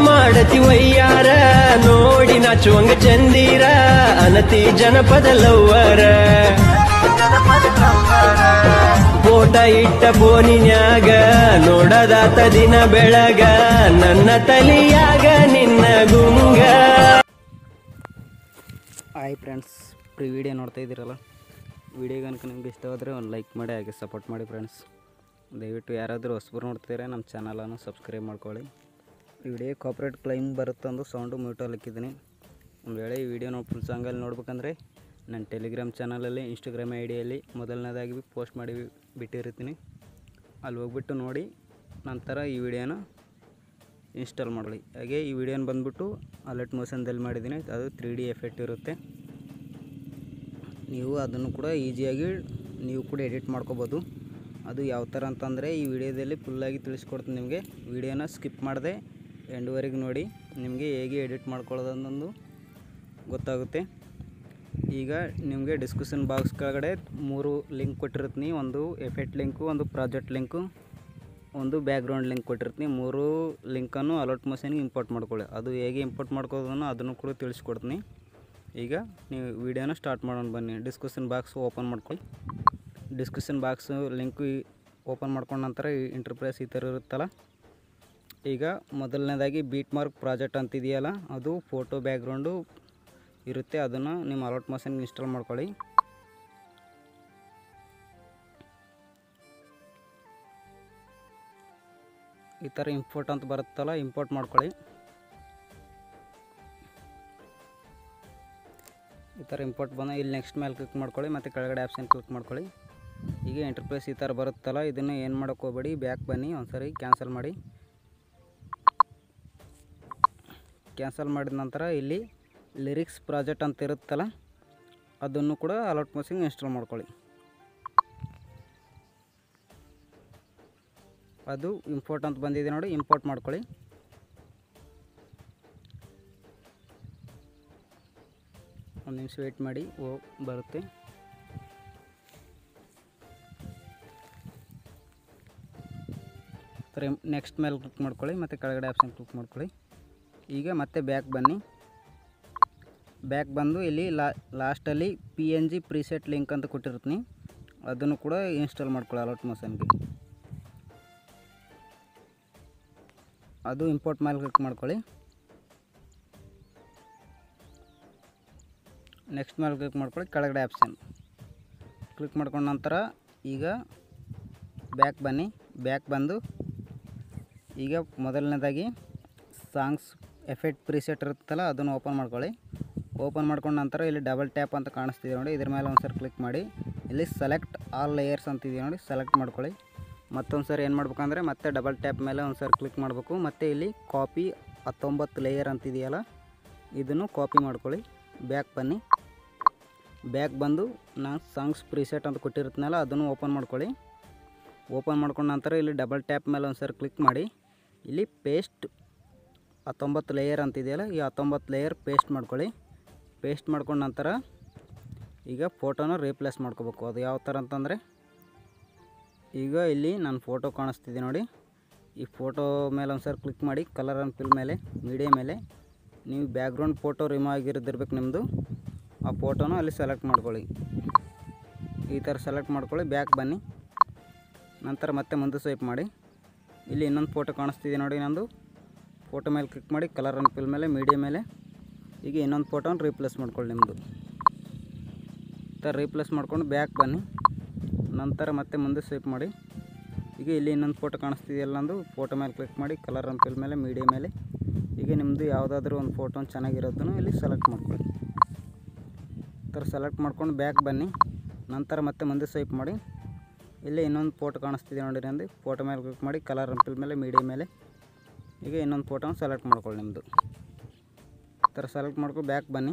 ಮಾಡತಿ ವಯ್ಯಾರ ನೋಡಿ ನಾಚುವಂಗ ಚಂದೀರ ಅನತಿ ಜನಪದ ಲವ್ವರ ಫೋಟ ಇಟ್ಟ ಫೋನಿನ್ಯಾಗ ನೋಡದಾತ ದಿನ ಬೆಳಗ ನನ್ನ ತಲಿಯಾಗ ನಿನ್ನ ಗುಂಗ ಹಾಯ್ ಫ್ರೆಂಡ್ಸ್ ಪ್ರೀ ವಿಡಿಯೋ ನೋಡ್ತಾ ಇದ್ದೀರಲ್ಲ ವಿಡಿಯೋ ಕనుక ನಿಮ್ಗೆ ಇಷ್ಟವಾದರೆ ಒಂದು ಲೈಕ್ ಮಾಡಿ ಹಾಗೆ ಸಪೋರ್ಟ್ ಮಾಡಿ ಫ್ರೆಂಡ್ಸ್ ದಯವಿಟ್ಟು ಯಾರಾದರೂ ಹೊಸಬರು ನೋಡ್ತಿದ್ರೆ ನಮ್ಮ ಚಾನಲನ್ನು ಸಬ್ಸ್ಕ್ರೈಬ್ ಮಾಡ್ಕೊಳ್ಳಿ ಈ ವಿಡಿಯೋ ಕಾಪ್ರೇಟ್ ಕ್ಲೈಮ್ ಬರುತ್ತಂದು ಸೌಂಡು ಮ್ಯೂಟಲ್ಲಿ ಹಾಕಿದ್ದೀನಿ ಒಂದು ವೇಳೆ ಈ ವಿಡಿಯೋ ನೋಡಿ ಫುಲ್ ಸಾಂಗಲ್ಲಿ ನೋಡ್ಬೇಕಂದ್ರೆ ನನ್ನ ಟೆಲಿಗ್ರಾಮ್ ಚಾನಲಲ್ಲಿ ಇನ್ಸ್ಟಾಗ್ರಾಮ್ ಐ ಡಿಯಲ್ಲಿ ಮೊದಲನೇದಾಗಿ ಪೋಸ್ಟ್ ಮಾಡಿ ಬಿಟ್ಟಿರ್ತೀನಿ ಅಲ್ಲಿ ಹೋಗ್ಬಿಟ್ಟು ನೋಡಿ ನಂತರ ಈ ವಿಡಿಯೋನ ಇನ್ಸ್ಟಾಲ್ ಮಾಡಲಿ ಹಾಗೆ ಈ ವಿಡಿಯೋನ ಬಂದುಬಿಟ್ಟು ಅಲರ್ಟ್ ಮೋಷನ್ದಲ್ಲಿ ಮಾಡಿದ್ದೀನಿ ಅದು ತ್ರೀ ಡಿ ಎಫೆಕ್ಟ್ ಇರುತ್ತೆ ನೀವು ಅದನ್ನು ಕೂಡ ಈಸಿಯಾಗಿ ನೀವು ಕೂಡ ಎಡಿಟ್ ಮಾಡ್ಕೋಬೋದು ಅದು ಯಾವ ಥರ ಅಂತಂದರೆ ಈ ವಿಡಿಯೋದಲ್ಲಿ ಫುಲ್ಲಾಗಿ ತಿಳಿಸ್ಕೊಡ್ತೀನಿ ನಿಮಗೆ ವಿಡಿಯೋನ ಸ್ಕಿಪ್ ಮಾಡದೆ ಎಂಡ್ವರೆಗೆ ನೋಡಿ ನಿಮಗೆ ಹೇಗೆ ಎಡಿಟ್ ಮಾಡ್ಕೊಳ್ಳೋದನ್ನೊಂದು ಗೊತ್ತಾಗುತ್ತೆ ಈಗ ನಿಮಗೆ ಡಿಸ್ಕ್ರಿಪ್ಷನ್ ಬಾಕ್ಸ್ ಕೆಳಗಡೆ ಮೂರು ಲಿಂಕ್ ಕೊಟ್ಟಿರ್ತೀನಿ ಒಂದು ಎಫೆಕ್ಟ್ ಲಿಂಕು ಒಂದು ಪ್ರಾಜೆಕ್ಟ್ ಲಿಂಕು ಒಂದು ಬ್ಯಾಕ್ಗ್ರೌಂಡ್ ಲಿಂಕ್ ಕೊಟ್ಟಿರ್ತೀನಿ ಮೂರು ಲಿಂಕನ್ನು ಅಲರ್ಟ್ ಮಷೀನ್ಗೆ ಇಂಪೋರ್ಟ್ ಮಾಡ್ಕೊಳ್ಳಿ ಅದು ಹೇಗೆ ಇಂಪೋರ್ಟ್ ಮಾಡ್ಕೋದನ್ನು ಅದನ್ನು ಕೂಡ ತಿಳಿಸ್ಕೊಡ್ತೀನಿ ಈಗ ನೀವು ವಿಡಿಯೋನ ಸ್ಟಾರ್ಟ್ ಮಾಡೋಣ ಬನ್ನಿ ಡಿಸ್ಕ್ರಿಪ್ಷನ್ ಬಾಕ್ಸ್ ಓಪನ್ ಮಾಡ್ಕೊಳ್ಳಿ ಡಿಸ್ಕ್ರಿಪ್ಷನ್ ಬಾಕ್ಸ್ ಲಿಂಕು ಓಪನ್ ಮಾಡ್ಕೊಂಡ ನಂತರ ಈ ಇಂಟರ್ಪ್ರೈಸ್ ಈ ಥರ ಇರುತ್ತಲ್ಲ ಈಗ ಮೊದಲನೇದಾಗಿ ಬೀಟ್ ಮಾರ್ಕ್ ಪ್ರಾಜೆಕ್ಟ್ ಅಂತಿದೆಯಲ್ಲ ಅದು ಫೋಟೋ ಬ್ಯಾಕ್ಗ್ರೌಂಡು ಇರುತ್ತೆ ಅದನ್ನು ನಿಮ್ಮ ಅಲರ್ಟ್ ಮಷೀನ್ಗೆ ಇನ್ಸ್ಟಾಲ್ ಮಾಡ್ಕೊಳ್ಳಿ ಈ ಥರ ಇಂಪೋರ್ಟ್ ಅಂತ ಬರುತ್ತಲ್ಲ ಇಂಪೋರ್ಟ್ ಮಾಡ್ಕೊಳ್ಳಿ ಈ ಥರ ಇಂಪೋರ್ಟ್ ಬಂದ ಇಲ್ಲಿ ನೆಕ್ಸ್ಟ್ ಮೇಲೆ ಕ್ಲಿಕ್ ಮಾಡ್ಕೊಳ್ಳಿ ಮತ್ತು ಕೆಳಗಡೆ ಆಪ್ಷನ್ ಕ್ಲಿಕ್ ಮಾಡ್ಕೊಳ್ಳಿ ಈಗ ಎಂಟರ್ಪ್ರೈಸ್ ಈ ಥರ ಬರುತ್ತಲ್ಲ ಇದನ್ನು ಏನು ಮಾಡೋಕ್ಕೆ ಹೋಗಬೇಡಿ ಬ್ಯಾಕ್ ಬನ್ನಿ ಒಂದ್ಸರಿ ಕ್ಯಾನ್ಸಲ್ ಮಾಡಿ ಕ್ಯಾನ್ಸಲ್ ಮಾಡಿದ ನಂತರ ಇಲ್ಲಿ ಲಿರಿಕ್ಸ್ ಪ್ರಾಜೆಕ್ಟ್ ಅಂತ ಇರುತ್ತಲ್ಲ ಅದನ್ನು ಕೂಡ ಅಲರ್ಟ್ ಮೋಸಿಂಗ್ ಇನ್ಸ್ಟಾಲ್ ಮಾಡ್ಕೊಳ್ಳಿ ಅದು ಇಂಪೋರ್ಟ್ ಅಂತ ಬಂದಿದೆ ನೋಡಿ ಇಂಪೋರ್ಟ್ ಮಾಡ್ಕೊಳ್ಳಿ ಒಂದು ನಿಮಿಷ ವೆಯ್ಟ್ ಮಾಡಿ ಓ ಬರುತ್ತೆ ಸರಿ ನೆಕ್ಸ್ಟ್ ಮೇಲೆ ಕ್ಲಿಕ್ ಮಾಡ್ಕೊಳ್ಳಿ ಮತ್ತು ಕೆಳಗಡೆ ಆಪ್ಷನ್ ಕ್ಲಿಕ್ ಮಾಡ್ಕೊಳ್ಳಿ ಈಗ ಮತ್ತೆ ಬ್ಯಾಕ್ ಬನ್ನಿ ಬ್ಯಾಕ್ ಬಂದು ಇಲ್ಲಿ ಲಾ ಲಾಸ್ಟಲ್ಲಿ P N G preset link ಅಂತ ಕೊಟ್ಟಿರ್ತೀನಿ ಅದನ್ನು ಕೂಡ ಇನ್ಸ್ಟಾಲ್ ಮಾಡ್ಕೊಳ್ಳಿ ಅಲರ್ಟ್ ಮೋಷನ್ಗೆ ಅದು ಇಂಪೋರ್ಟ್ ಮೇಲೆ ಕ್ಲಿಕ್ ಮಾಡ್ಕೊಳ್ಳಿ ನೆಕ್ಸ್ಟ್ ಮೇಲೆ ಕ್ಲಿಕ್ ಮಾಡ್ಕೊಳ್ಳಿ ಕೆಳಗಡೆ ಆಪ್ಷನ್ ಕ್ಲಿಕ್ ಮಾಡ್ಕೊಂಡ ನಂತರ ಈಗ ಬ್ಯಾಕ್ ಬನ್ನಿ ಬ್ಯಾಕ್ ಬಂದು ಈಗ ಮೊದಲನೇದಾಗಿ ಸಾಂಗ್ಸ್ ಎಫೆಕ್ಟ್ ಪ್ರಿಸೆಟ್ ಇರುತ್ತಲ್ಲ ಅದನ್ನು ಓಪನ್ ಮಾಡ್ಕೊಳ್ಳಿ ಓಪನ್ ಮಾಡ್ಕೊಂಡ ನಂತರ ಇಲ್ಲಿ ಡಬಲ್ ಟ್ಯಾಪ್ ಅಂತ ಕಾಣಿಸ್ತಿದೆ ನೋಡಿ ಇದ್ರ ಮೇಲೆ ಒಂದು ಸರಿ ಕ್ಲಿಕ್ ಮಾಡಿ ಇಲ್ಲಿ ಸೆಲೆಕ್ಟ್ ಆಲ್ ಲೇಯರ್ಸ್ ಅಂತಿದೆ ನೋಡಿ ಸೆಲೆಕ್ಟ್ ಮಾಡ್ಕೊಳ್ಳಿ ಮತ್ತೊಂದು ಸರಿ ಏನು ಮಾಡ್ಬೇಕಂದ್ರೆ ಮತ್ತೆ ಡಬಲ್ ಟ್ಯಾಪ್ ಮೇಲೆ ಒಂದು ಸರಿ ಕ್ಲಿಕ್ ಮಾಡಬೇಕು ಮತ್ತು ಇಲ್ಲಿ ಕಾಪಿ ಹತ್ತೊಂಬತ್ತು ಲೇಯರ್ ಅಂತಿದೆಯಲ್ಲ ಇದನ್ನು ಕಾಪಿ ಮಾಡ್ಕೊಳ್ಳಿ ಬ್ಯಾಕ್ ಬನ್ನಿ ಬ್ಯಾಕ್ ಬಂದು ನಾನು ಸಾಂಗ್ಸ್ ಪ್ರಿಸೆಟ್ ಅಂತ ಕೊಟ್ಟಿರುತ್ತನಲ್ಲ ಅದನ್ನು ಓಪನ್ ಮಾಡ್ಕೊಳ್ಳಿ ಓಪನ್ ಮಾಡ್ಕೊಂಡ ನಂತರ ಇಲ್ಲಿ ಡಬಲ್ ಟ್ಯಾಪ್ ಮೇಲೆ ಒಂದು ಸರಿ ಕ್ಲಿಕ್ ಮಾಡಿ ಇಲ್ಲಿ ಪೇಸ್ಟ್ ಹತ್ತೊಂಬತ್ತು ಲೇಯರ್ ಅಂತಿದೆಯಲ್ಲ ಈ ಹತ್ತೊಂಬತ್ತು ಲೇಯರ್ ಪೇಸ್ಟ್ ಮಾಡ್ಕೊಳ್ಳಿ ಪೇಸ್ಟ್ ಮಾಡ್ಕೊಂಡ ನಂತರ ಈಗ ಫೋಟೋನ ರೀಪ್ಲೇಸ್ ಮಾಡ್ಕೋಬೇಕು ಅದು ಯಾವ ಥರ ಅಂತಂದರೆ ಈಗ ಇಲ್ಲಿ ನನ್ನ ಫೋಟೋ ಕಾಣಿಸ್ತಿದೆ ನೋಡಿ ಈ ಫೋಟೋ ಮೇಲೆ ಒಂದು ಸರಿ ಕ್ಲಿಕ್ ಮಾಡಿ ಕಲರ್ ಆ್ಯಂಡ್ ಫಿಲ್ ಮೇಲೆ ಮೀಡಿಯಾ ಮೇಲೆ ನೀವು ಬ್ಯಾಕ್ಗ್ರೌಂಡ್ ಫೋಟೋ ರಿಮೂವ್ ಆಗಿರೋದಿರ್ಬೇಕು ನಿಮ್ಮದು ಆ ಫೋಟೋನ ಅಲ್ಲಿ ಸೆಲೆಕ್ಟ್ ಮಾಡ್ಕೊಳ್ಳಿ ಈ ಥರ ಸೆಲೆಕ್ಟ್ ಮಾಡ್ಕೊಳ್ಳಿ ಬ್ಯಾಕ್ ಬನ್ನಿ ನಂತರ ಮತ್ತೆ ಮುಂದೆ ಸ್ವೈಪ್ ಮಾಡಿ ಇಲ್ಲಿ ಇನ್ನೊಂದು ಫೋಟೋ ಕಾಣಿಸ್ತಿದೆ ನೋಡಿ ನಂದು ಫೋಟೋ ಮೇಲೆ ಕ್ಲಿಕ್ ಮಾಡಿ ಕಲರ್ ಆ್ಯಂಡ್ ಫಿಲ್ ಮೇಲೆ ಮೀಡಿಯಾ ಮೇಲೆ ಈಗ ಇನ್ನೊಂದು ಫೋಟೋನ ರೀಪ್ಲೇಸ್ ಮಾಡ್ಕೊಳ್ಳಿ ನಿಮ್ಮದು ಈ ಥರ ರೀಪ್ಲೇಸ್ ಮಾಡ್ಕೊಂಡು ಬ್ಯಾಕ್ ಬನ್ನಿ ನಂತರ ಮತ್ತೆ ಮುಂದೆ ಸ್ವೈಪ್ ಮಾಡಿ ಈಗ ಇಲ್ಲಿ ಇನ್ನೊಂದು ಫೋಟೋ ಕಾಣಿಸ್ತಿದೆಯಲ್ಲ ನಂದು ಫೋಟೋ ಮೇಲೆ ಕ್ಲಿಕ್ ಮಾಡಿ ಕಲರ್ ಆ್ಯಂಡ್ ಫಿಲ್ ಮೇಲೆ ಮೀಡಿಯಾ ಮೇಲೆ ಈಗ ನಿಮ್ಮದು ಯಾವುದಾದ್ರೂ ಒಂದು ಫೋಟೋ ಚೆನ್ನಾಗಿರೋದನ್ನು ಇಲ್ಲಿ ಸೆಲೆಕ್ಟ್ ಮಾಡ್ಕೊಳ್ಳಿ ಈ ಥರ ಸೆಲೆಕ್ಟ್ ಮಾಡ್ಕೊಂಡು ಬ್ಯಾಕ್ ಬನ್ನಿ ನಂತರ ಮತ್ತೆ ಮುಂದೆ ಸ್ವೈಪ್ ಮಾಡಿ ಇಲ್ಲಿ ಇನ್ನೊಂದು ಫೋಟೋ ಕಾಣಿಸ್ತಿದೆ ನೋಡಿ ನಂದು ಫೋಟೋ ಮೇಲೆ ಕ್ಲಿಕ್ ಮಾಡಿ ಕಲರ್ ಅಂಪಿಲ್ ಮೇಲೆ ಮೀಡಿಯಾ ಮೇಲೆ ಈಗ ಇನ್ನೊಂದು ಫೋಟೋನ ಸೆಲೆಕ್ಟ್ ಮಾಡ್ಕೊಳ್ಳಿ ನಿಮ್ಮದು ಈ ಥರ ಸೆಲೆಕ್ಟ್ ಮಾಡ್ಕೊಂಡು ಬ್ಯಾಕ್ ಬನ್ನಿ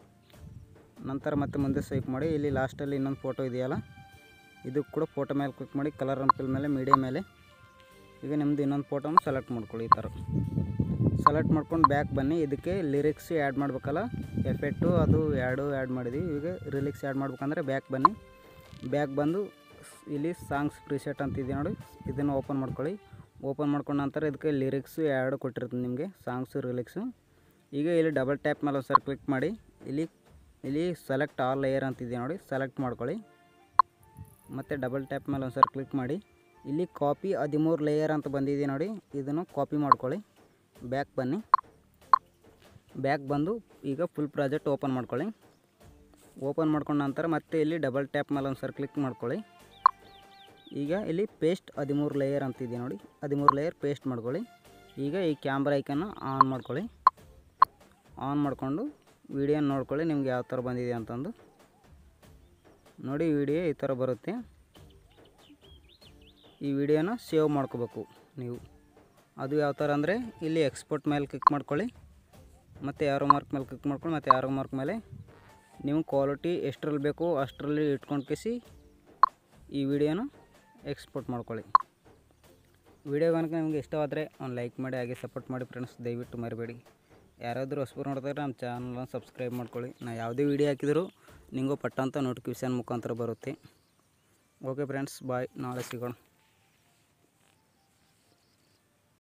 ನಂತರ ಮತ್ತೆ ಮುಂದೆ ಸ್ವೈಪ್ ಮಾಡಿ ಇಲ್ಲಿ ಲಾಸ್ಟಲ್ಲಿ ಇನ್ನೊಂದು ಫೋಟೋ ಇದೆಯಲ್ಲ ಇದು ಕೂಡ ಫೋಟೋ ಮೇಲೆ ಕ್ಲಿಕ್ ಮಾಡಿ ಕಲರ್ ಅಂಪಿಲ್ ಮೇಲೆ ಮೀಡಿಯಾ ಮೇಲೆ ಈಗ ನಿಮ್ಮದು ಇನ್ನೊಂದು ಫೋಟೋನ ಸೆಲೆಕ್ಟ್ ಮಾಡ್ಕೊಳ್ಳಿ ಈ ಥರ ಸೆಲೆಕ್ಟ್ ಮಾಡ್ಕೊಂಡು ಬ್ಯಾಕ್ ಬನ್ನಿ ಇದಕ್ಕೆ ಲಿರಿಕ್ಸ್ ಆ್ಯಡ್ ಮಾಡಬೇಕಲ್ಲ ಎಫೆಕ್ಟು ಅದು ಎರಡು ಆ್ಯಡ್ ಮಾಡಿದ್ವಿ ಈಗ ರಿಲಿಕ್ಸ್ ಆ್ಯಡ್ ಮಾಡ್ಬೇಕಂದ್ರೆ ಬ್ಯಾಕ್ ಬನ್ನಿ ಬ್ಯಾಕ್ ಬಂದು ಸ್- ಇಲ್ಲಿ ಸಾಂಗ್ಸ್ ಪ್ರಿಸೆಟ್ ಅಂತ ಇದೆ ನೋಡಿ ಇದನ್ನು ಓಪನ್ ಮಾಡ್ಕೊಳ್ಳಿ ಓಪನ್ ಮಾಡ್ಕೊಂಡ ನಂತರ ಇದಕ್ಕೆ ಲಿರಿಕ್ಸು ಎರಡು ಕೊಟ್ಟಿರ್ತೀನಿ ನಿಮಗೆ ಸಾಂಗ್ಸು ರಿಲಿಕ್ಸು ಈಗ ಇಲ್ಲಿ ಡಬಲ್ ಟ್ಯಾಪ್ ಮೇಲೆ ಒಂದು ಸರ್ ಕ್ಲಿಕ್ ಮಾಡಿ ಇಲ್ಲಿ ಇಲ್ಲಿ ಸೆಲೆಕ್ಟ್ ಆಲ್ ಲೇಯರ್ ಅಂತಿದೆ ನೋಡಿ ಸೆಲೆಕ್ಟ್ ಮಾಡ್ಕೊಳ್ಳಿ ಮತ್ತು ಡಬಲ್ ಟ್ಯಾಪ್ ಮೇಲೆ ಒಂದು ಸರ್ ಕ್ಲಿಕ್ ಮಾಡಿ ಇಲ್ಲಿ ಕಾಪಿ ಹದಿಮೂರು ಲೇಯರ್ ಅಂತ ಬಂದಿದೆ ನೋಡಿ ಇದನ್ನು ಕಾಪಿ ಮಾಡ್ಕೊಳ್ಳಿ ಬ್ಯಾಕ್ ಬನ್ನಿ ಬ್ಯಾಕ್ ಬಂದು ಈಗ ಫುಲ್ ಪ್ರಾಜೆಕ್ಟ್ ಓಪನ್ ಮಾಡ್ಕೊಳ್ಳಿ ಓಪನ್ ಮಾಡ್ಕೊಂಡ ನಂತರ ಮತ್ತೆ ಇಲ್ಲಿ ಡಬಲ್ ಟ್ಯಾಪ್ ಮೇಲೆ ಒಂದು ಸರ್ ಕ್ಲಿಕ್ ಮಾಡ್ಕೊಳ್ಳಿ ಈಗ ಇಲ್ಲಿ ಪೇಸ್ಟ್ ಹದಿಮೂರು ಲೇಯರ್ ಅಂತಿದೆ ನೋಡಿ ಹದಿಮೂರು ಲೇಯರ್ ಪೇಸ್ಟ್ ಮಾಡ್ಕೊಳ್ಳಿ ಈಗ ಈ ಕ್ಯಾಮ್ರಾ ಐಕನ್ನು ಆನ್ ಮಾಡ್ಕೊಳ್ಳಿ ಆನ್ ಮಾಡಿಕೊಂಡು ವಿಡಿಯೋ ನೋಡ್ಕೊಳ್ಳಿ ನಿಮ್ಗೆ ಯಾವ ಥರ ಬಂದಿದೆ ಅಂತಂದು ನೋಡಿ ವಿಡಿಯೋ ಈ ಥರ ಬರುತ್ತೆ ಈ ವಿಡಿಯೋನ ಸೇವ್ ಮಾಡ್ಕೋಬೇಕು ನೀವು ಅದು ಯಾವ ಥರ ಅಂದರೆ ಇಲ್ಲಿ ಎಕ್ಸ್ಪೋರ್ಟ್ ಮೇಲೆ ಕ್ಲಿಕ್ ಮಾಡ್ಕೊಳ್ಳಿ ಮತ್ತು ಯಾರೋ ಮಾರ್ಕ್ ಮೇಲೆ ಕ್ಲಿಕ್ ಮಾಡ್ಕೊಳ್ಳಿ ಮತ್ತು ಯಾರೋ ಮಾರ್ಕ್ ಮೇಲೆ ನೀವು ಕ್ವಾಲಿಟಿ ಎಷ್ಟರಲ್ಲಿ ಬೇಕು ಅಷ್ಟರಲ್ಲಿ ಇಟ್ಕೊಂಡು ಕಿಸಿ ಈ ವಿಡಿಯೋನ ಎಕ್ಸ್ಪೋರ್ಟ್ ಮಾಡ್ಕೊಳ್ಳಿ ವಿಡಿಯೋ ಕనుక ನಿಮಗೆ ಇಷ್ಟವಾದರೆ ಒಂದು ಲೈಕ್ ಮಾಡಿ ಹಾಗೆ ಸಪೋರ್ಟ್ ಮಾಡಿ ಫ್ರೆಂಡ್ಸ್ ದಯವಿಟ್ಟು ಮರಿಬೇಡಿ ಯಾರಾದರೂ ಹೊಸಬರು ನೋಡ್ತಾರೆ ನಮ್ಮ ಚಾನಲ್ನ ಸಬ್ಸ್ಕ್ರೈಬ್ ಮಾಡ್ಕೊಳ್ಳಿ ನಾ ಯಾವುದೇ ವಿಡಿಯೋ ಹಾಕಿದರೂ ನಿಮಗೂ ಪಟ್ಟಂತ ನೋಟಿಫಿಕೇಷನ್ ಮುಖಾಂತರ ಬರುತ್ತೆ ಓಕೆ ಫ್ರೆಂಡ್ಸ್ ಬಾಯ್ ನಾಳೆ ಸಿಗೋಣ